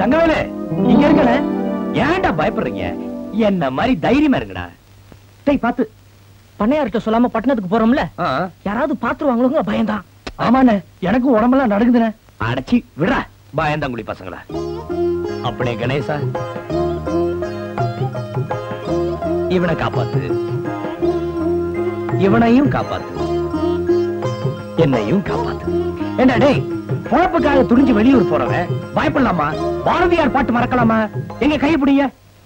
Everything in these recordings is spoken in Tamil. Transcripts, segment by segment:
தங்கவேலு இங்க இருக்கல ஏன்டா பயப்படுறீங்க என்ன மாதிரி தைரியமா இருக்குடா டேய் பாத்து பண்ணையார்கிட்ட சொல்லாம பட்டணத்துக்கு போறோம்ல ஆ, யாராவது பாத்துருவாங்களோங்க பயம்தான் ஆமாண்ணே எனக்கு உடம்பெல்லாம் நடக்குதுண்ணே அடைச்சி விடா பயந்தாங்குடி பசங்களா அப்படியே கணேசா இவனை காப்பாத்து இவனையும் காப்பாத்து என்னையும் காப்பாத்து என்ன டேய் பொழப்புக்காக துணிஞ்சு வெளியூர் போறவன் பயப்படலாமா பாரதியார் பாட்டு மறக்கலாமா எங்க கை பிடிங்க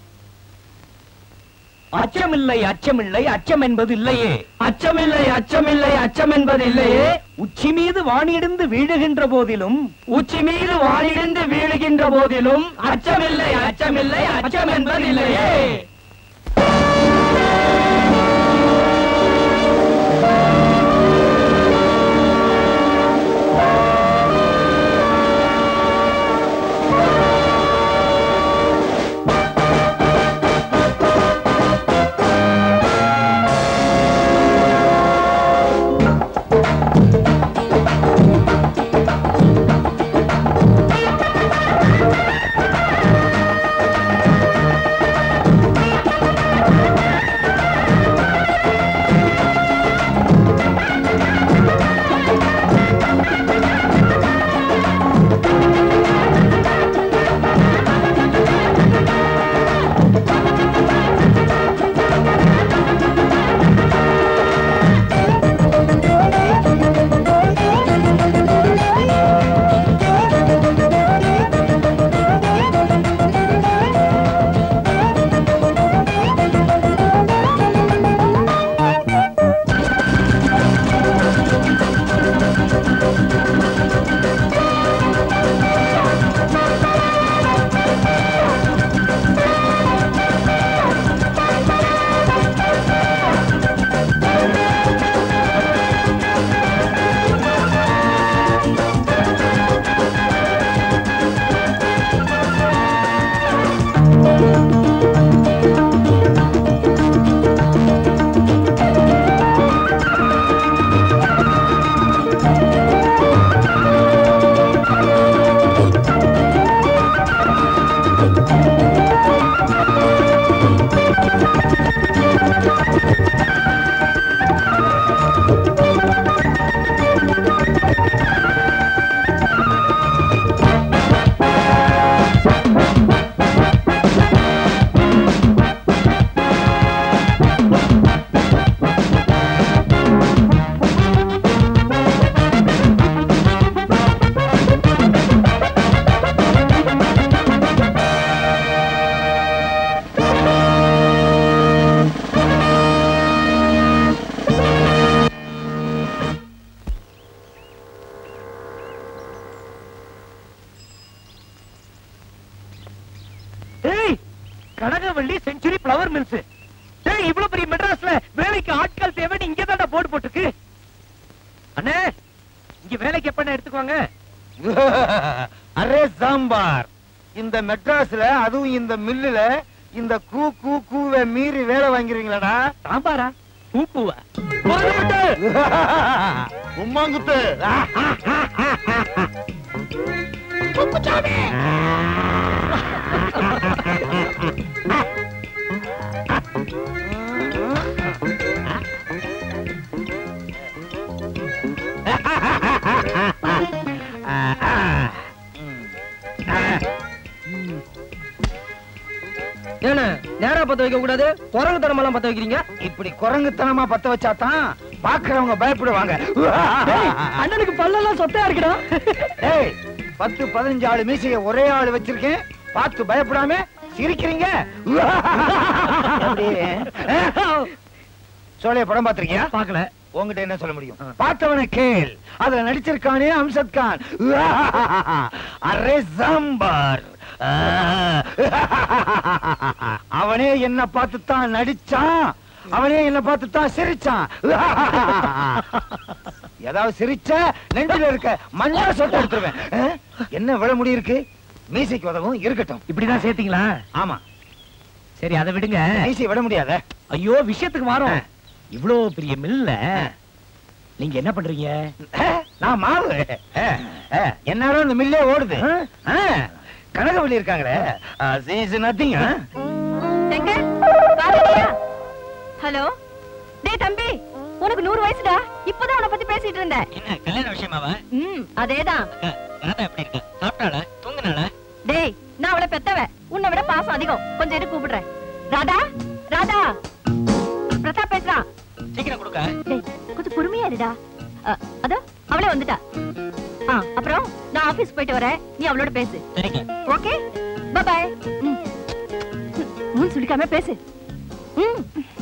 அச்சமில்லை அச்சமில்லை அச்சம் என்பது இல்லையே அச்சமில்லை அச்சமில்லை அச்சம் என்பது இல்லையே உச்சி மீது வானிடிந்து வீழுகின்ற போதிலும் உச்சி மீது வானிடிந்து வீழுகின்ற போதிலும் அச்சமில்லை அச்சமில்லை அச்சம் என்பது இல்லையே டேய் கனகவள்ளி செஞ்சுரி ஃப்ளவர் மில்ஸ் டேய் இவ்வளவு பெரிய மெட்ராஸ்ல வேலைக்கு ஆட்கள் தேவைன்னு இங்க தான் போர்டு போட்டுருக்கு அண்ணே இங்க வேலைக்கு எப்ப எடுத்துக்குவாங்க அரே சாம்பார் இந்த மெட்ராஸ்ல அதுவும் இந்த மில்லுல இந்த கூ கூ கூவை மீறி வேலை வாங்கிறீங்களாடா சாம்பாரா பூக்குவா உம்மாங்குத்து ஏன நேரா பத்த வைக்க கூடாது குரங்கு தரமெல்லாம் பத்த வைக்கிறீங்க இப்படி குரங்குத்தனமா பத்த வச்சாதான் பாக்குறவங்க பயப்படுவாங்க அண்ணனுக்கு பல்லெல்லாம் சொத்தையா இருக்குடா ஏய் பத்து பதினஞ்சு ஆளு மீசைய ஒரே ஆளு வச்சிருக்கேன் பார்த்து பயப்படாம சிரிக்கிறீங்க அப்படியே. சோழைய படம் பாத்திருக்கியா பாக்கல உங்ககிட்ட என்ன சொல்ல முடியும் பார்த்தவன கேள் அதுல நடிச்சிருக்கானே அம்சத் கான் அரே சாம்பார் அவனே என்ன பார்த்து தான் நடிச்சான் அவனே என்ன பார்த்து தான் சிரிச்சான் ஏதாவது சிரிச்ச நெஞ்சில இருக்க மண்ணா சொட்டு எடுத்துருவேன் அஹ்? என்ன விட முடி இருக்கு மீசைக்கு உதவும் இருக்கட்டும் இப்படிதான் சேர்த்தீங்களா ஆமா சரி அதை விடுங்க மீசை விட முடியாத ஐயோ விஷயத்துக்கு மாறும் இவ்ளோ பெரிய மில்ல நீங்க என்ன பண்றீங்க நான் மாவு என்னாலும் இந்த மில்லே ஓடுது ஆ? கனக சந்திராவளி இருக்காங்களே இஸ் நத்திங் செங்கல் பாரதியா ஹலோ டேய் தம்பி உனக்கு நூறு வயசுடா இப்பதான் உன்னை பத்தி பேசிட்டு இருந்தேன் என்ன கல்யாண விஷயமாவா ம் அதேதான் அக்கா, ராதா எப்படி இருக்கா சாப்பிட்டாளா தூங்குனாளா டேய் நான் அவளை பெத்தவ உன்னை விட பாசம் அதிகம் கொஞ்சம் இரு கூப்பிடுறேன் ராதா ராதா பிரதாப் பேசுறான் சீக்கிரம் கொடுக்க டேய் கொஞ்சம் பொறுமையா இருடா அ, அதோ அவளே வந்துட்டா ஆ அப்புறம் நான் ஆபீஸ் போயிட்டு வரேன் நீ அவளோட பேசு சரிங்க ஓகே பாய் ம் முன் சுளிக்காம பேசு ம்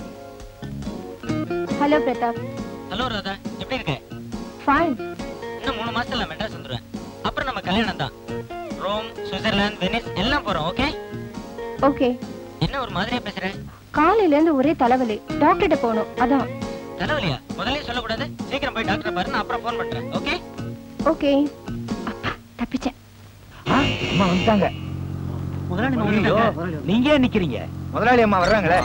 ஹலோ பிரதாப் ஹலோ ராதா எப்படி இருக்க ஃபைன் இன்னும் மூணு மாசத்துல மெட்ராஸ் வந்துருவேன் அப்புறம் நம்ம கல்யாணம் தான் ரோம் சுவிட்சர்லாந்து வெனிஸ் எல்லாம் போறோம் ஓகே ஓகே என்ன ஒரு மாதிரியா பேசுற காலையில இருந்து ஒரே தலைவலி டாக்டர்கிட்ட போகணும் அதான் தலைவலியா முதல்ல சொல்லக்கூடாது சீக்கிரம் போய் டாக்டர் பாரு நான் அப்புறம் ஃபோன் பண்றேன் ஓகே ஓகே அப்பா தப்பிச்சேன் அம்மா வந்துட்டாங்க ஐயோ, நீங்க ஏன் நிக்கிறீங்க முதலாளி அம்மா வர்றாங்களே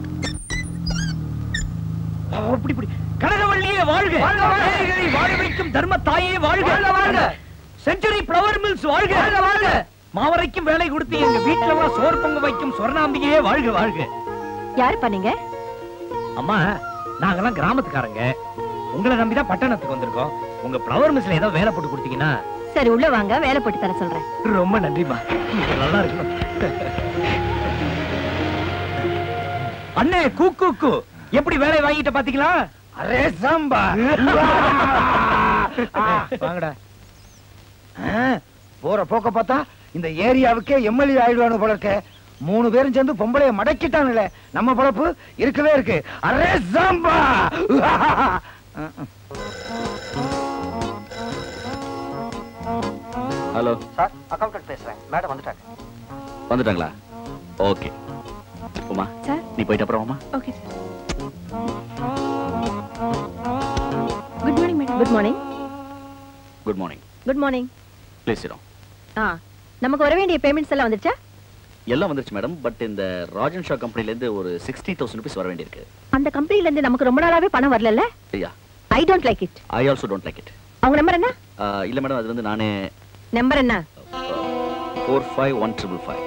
அப்படி இப்படி கனகவள்ளியே வாழ்க ஏழைகளை வாழ வைக்கும் தர்ம தாயே வாழ்க வாழ்க செஞ்சுரி பிளவர் மில்ஸ் வாழ்க வாழ்க மாவரைக்கும் வேலை கொடுத்து எங்க வீட்டுல எல்லாம் சோறு பொங்க வைக்கும் சொர்ணாம்பிகையே வாழ்க வாழ்க யாரு பண்ணீங்க அம்மா நாங்கெல்லாம் கிராமத்துக்காரங்க உங்களை நம்பிதான் பட்டணத்துக்கு வந்திருக்கோம் உங்க பிளவர் மில்ஸ்ல ஏதோ வேலை போட்டு கொடுத்தீங்கன்னா சரி உள்ள வாங்க வேலை போட்டு தர சொல்றேன் ரொம்ப நன்றிமா நல்லா இருக்கணும் அண்ணே கூ கூ கூ எப்படி வேலை வாங்கிட்ட பாத்தீங்களா அரே சாம்பார் வாங்கடா ஆ, போற போக்க பார்த்தா இந்த ஏரியாவுக்கே எம்எல்ஏ ஆயிடுவானு போல இருக்க மூணு பேரும் சேர்ந்து பொம்பளைய மடக்கிட்டானுங்களே நம்ம பொழப்பு இருக்கவே இருக்கு அரே சாம்பா ஹலோ சார் அக்கௌண்டன்ட் பேசுறேன் மேடம் வந்துட்டாங்க வந்துட்டாங்களா ஓகே உமா சார் நீ போயிட்டு அப்புறம் Uma okay sir good morning madam good morning good morning good morning please இடம் ஆ நமக்கு வர வேண்டிய பேமெண்ட்ஸ் எல்லாம் வந்துச்சா எல்லாம் வந்துருச்சு மேடம் பட் இந்த ராஜன் ஷா கம்பெனில இருந்து ஒரு சிக்ஸ்டி தௌசண்ட் ருபீஸ் வர வேண்டியிருக்கு அந்த கம்பெனில இருந்து நமக்கு ரொம்ப நாளாவே பணம் வரலல்ல ஐயா I don't like it I also don't like it அவங்க நம்பர் என்ன இல்ல மேடம் அது வந்து நானே நம்பர் என்ன four five one triple five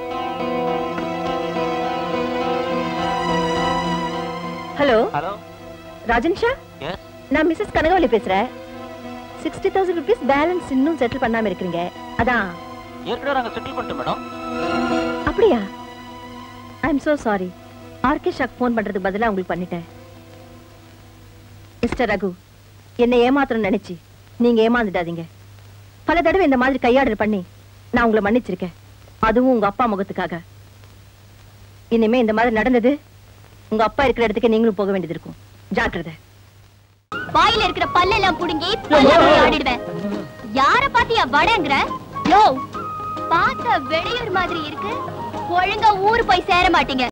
hello hello Rajan Shah yes நான் மிஸ்ஸஸ் கனகவல்லி பேசுறேன் சிக்ஸ்டி தௌசண்ட் ருபீஸ் பேலன்ஸ் இன்னும் செட்டில் பண்ணாம இருக்கிறீங்க அதான் ஏற்கனவே நாங்க செட்டில் பண்ணிட்டோம் மேடம் அப்படியா ஐ எம் சோ சாரி ஆர்கே ஷாக் ஃபோன் பண்றதுக்கு பதிலா உங்களுக்கு பண்ணிட்டேன் மிஸ்டர் ரகு என்னை ஏமாத்தணும்னு நினைச்சு நீங்க ஏமாந்துடாதீங்க பல தடவை இந்த மாதிரி கையாடல் பண்ணி நான் உங்களை மன்னிச்சிருக்கேன் அதுவும் உங்க அப்பா முகத்துக்காக இனிமே இந்த மாதிரி நடந்தது உங்க அப்பா இருக்கிற இடத்துக்கு நீங்களும் போக வேண்டியது இருக்கும் ஜாக்கிரதை வாயில இருக்கிற பல்லெல்லாம் புடுங்கி பல்ல ஆடிடுவேன் யார பாத்தியா வடங்கிற யோ பார்த்த வெளியூர் மாதிரி இருக்கு ஒழுங்கா ஊர் போய் சேர மாட்டீங்க